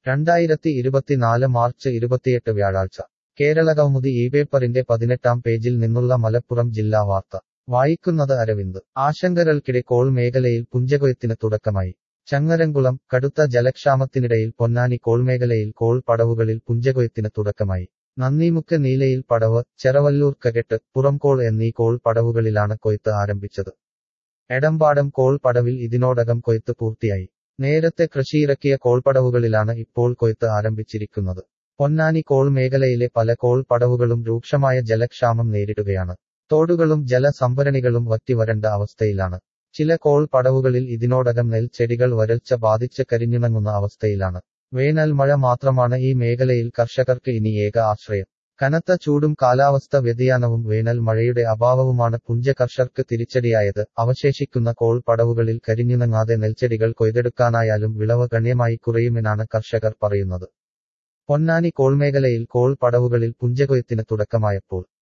രണ്ടായിരത്തി ഇരുപത്തിനാല് മാർച്ച് ഇരുപത്തിയെട്ട് വ്യാഴാഴ്ച കേരള കൗമുദി ഈ പേപ്പറിന്റെ പതിനെട്ടാം പേജിൽ നിന്നുള്ള മലപ്പുറം ജില്ലാ വാർത്ത വായിക്കുന്നത് അരവിന്ദ് ആശങ്കകൾക്കിടെ കോൾ മേഖലയിൽ പുഞ്ചകൊയ്ത്തിന് തുടക്കമായി ചങ്ങരംകുളം കടുത്ത ജലക്ഷാമത്തിനിടയിൽ പൊന്നാനി കോൾ മേഖലയിൽ കോൾ പടവുകളിൽ പുഞ്ചകൊയ്ത്തിന് തുടക്കമായി നന്ദിമുക്ക് നീലയിൽ പടവ് ചെറവല്ലൂർ കകെട്ട് പുറംകോൾ എന്നീ കോൾ പടവുകളിലാണ് കൊയ്ത്ത് ആരംഭിച്ചത് എടമ്പാടം കോൾ പടവിൽ ഇതിനോടകം കൊയ്ത്ത് പൂർത്തിയായി നേരത്തെ കൃഷിയിറക്കിയ കോൾപടവുകളിലാണ് ഇപ്പോൾ കൊയ്ത്ത് ആരംഭിച്ചിരിക്കുന്നത് പൊന്നാനി കോൾ മേഖലയിലെ പല കോൾ പടവുകളും രൂക്ഷമായ ജലക്ഷാമം നേരിടുകയാണ് തോടുകളും ജലസംഭരണികളും വറ്റിവരണ്ട അവസ്ഥയിലാണ് ചില കോൾ പടവുകളിൽ ഇതിനോടകം നെൽച്ചെടികൾ വരൾച്ച ബാധിച്ച് കരിഞ്ഞുണങ്ങുന്ന അവസ്ഥയിലാണ് വേനൽ മഴ മാത്രമാണ് ഈ മേഖലയിൽ കർഷകർക്ക് ഇനി ഏക ആശ്രയം കനത്ത ചൂടും കാലാവസ്ഥ വ്യതിയാനവും വേനൽ മഴയുടെ അഭാവവുമാണ് പുഞ്ച കർഷകർക്ക് തിരിച്ചടിയായത് അവശേഷിക്കുന്ന കോൾ പടവുകളിൽ കരിഞ്ഞുണങ്ങാതെ നെൽച്ചെടികൾ കൊയ്തെടുക്കാനായാലും വിളവ് ഗണ്യമായി കുറയുമെന്നാണ് കർഷകർ പറയുന്നത് പൊന്നാനി കോൾ മേഖലയിൽ കോൾ പടവുകളിൽ പുഞ്ചകൊയ്ത്തിന് തുടക്കമായപ്പോൾ